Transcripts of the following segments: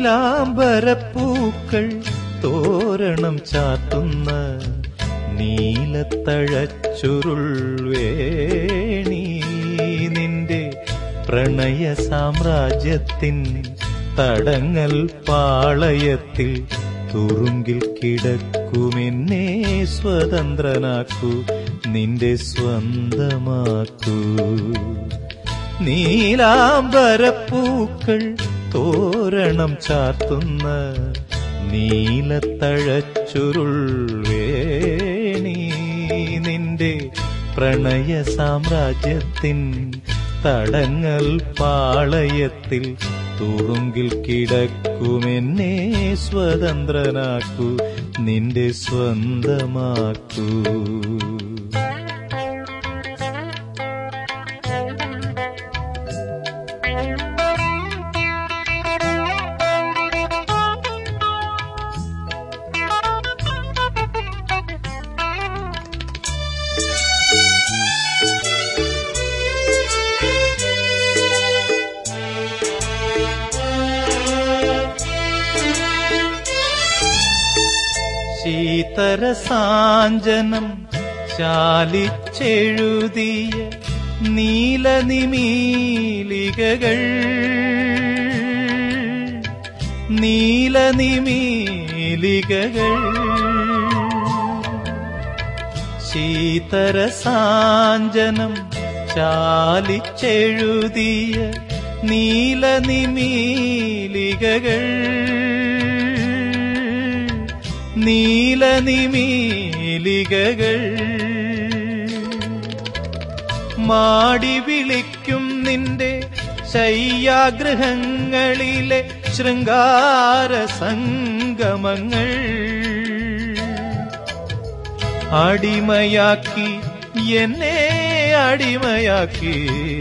നീലാംബരപ്പൂക്കൾ തോരണം ചാത്തുന്ന നീലത്തഴച്ചുരുൾ വേണി നിന്റെ പ്രണയ സാമ്രാജ്യത്തിൻ തടങ്ങൽ പാളയത്തിൽ തുറുങ്കിൽ കിടക്കുമെന്നെ സ്വതന്ത്രനാക്കൂ നിന്റെ സ്വന്തമാക്കൂ നീലാംബരപ്പൂക്കൾ തോരണം ചാർത്തുന്ന നീലത്തഴച്ചുരുൾ വേണി നിന്റെ പ്രണയ സാമ്രാജ്യത്തിൻ തടങ്ങൽ പാളയത്തിൽ തുറുങ്കിൽ കിടക്കുമെന്നെ സ്വതന്ത്രനാക്കൂ നിന്റെ സ്വന്തമാക്കൂ ശീതരസാഞ്ജനം ചാലിച്ചെഴുതിയ നീലനിമീലികകൾ നീലനിമീലികകൾ ശീതരസാഞ്ജനം ചാലിച്ചെഴുതിയ നീലനിമീലികകൾ നീലനിമീലികകൾ മാടി വിളിക്കും നിന്റെ ശയ്യാഗ്രഹങ്ങളിലെ ശൃംഗാര സംഗമങ്ങൾ അടിമയാക്കി എന്നെ അടിമയാക്കി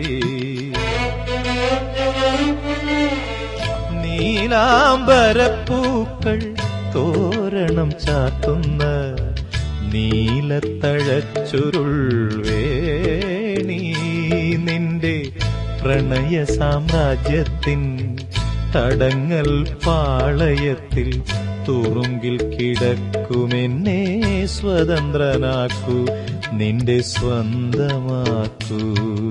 നീലാംബരപ്പൂക്കൾ തോരണം ചാത്തുന്ന നീലത്തഴച്ചുരുൾ വേണി നിന്റെ പ്രണയ സാമ്രാജ്യത്തിൻ തടങ്ങൽ പാളയത്തിൽ തുറുങ്കിൽ കിടക്കുമെന്നെ സ്വതന്ത്രനാക്കൂ നിന്റെ സ്വന്തമാക്കൂ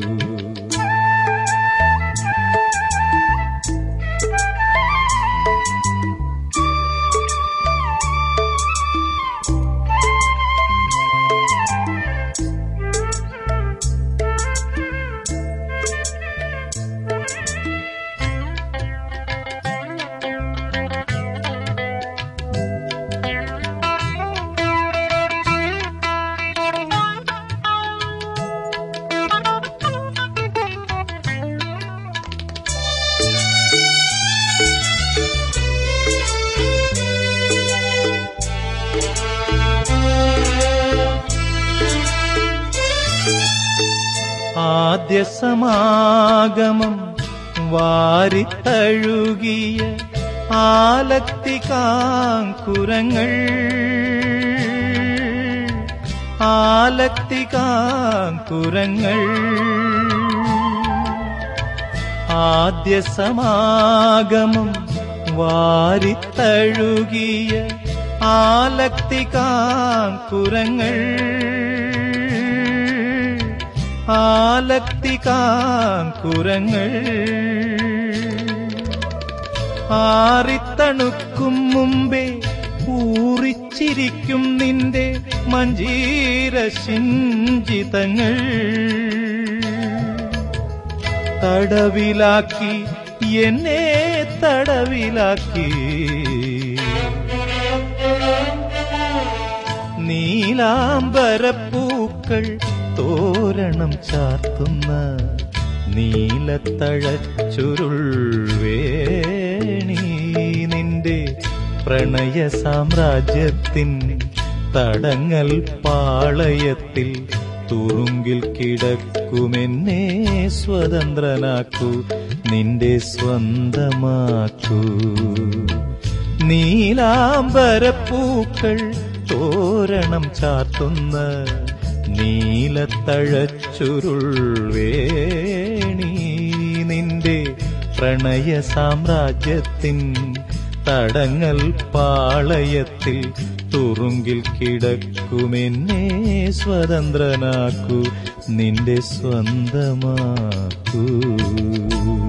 ആദ്യ സമാഗമം വാരിത്തഴുകിയ ആലത്തികാങ്കുരങ്ങൾ ആലത്തികാങ്കുരങ്ങൾ ആദ്യ സമാഗമം വാരിത്തഴുകിയ ആലത്തികാങ്കുരങ്ങൾ ആലത്തികാങ്കുരങ്ങൾ ആറിത്തണുക്കും മുമ്പേ ഊറിച്ചിരിക്കും നിന്റെ മഞ്ജീര ശിഞ്ചിതങ്ങൾ തടവിലാക്കി എന്നെ തടവിലാക്കി നീലാംബരപ്പൂക്കൾ തോരണം ചാർത്തുന്ന നീലത്തഴച്ചുരുൾ വേണി നിന്റെ പ്രണയ സാമ്രാജ്യത്തിൻ തടങ്ങൽ പാളയത്തിൽ തുറുങ്കിൽ കിടക്കുമെന്നെ സ്വതന്ത്രനാക്കൂ നിന്റെ സ്വന്തമാക്കൂ നീലാംബരപ്പൂക്കൾ തോരണം ചാർത്തുന്ന നീലത്തഴച്ചുരുൾ വേണി നിന്റെ പ്രണയ സാമ്രാജ്യത്തിൻ തടങ്ങൽ പാളയത്തിൽ തുറുങ്കിൽ കിടക്കുമെന്നെ സ്വതന്ത്രനാക്കൂ നിന്റെ സ്വന്തമാക്കൂ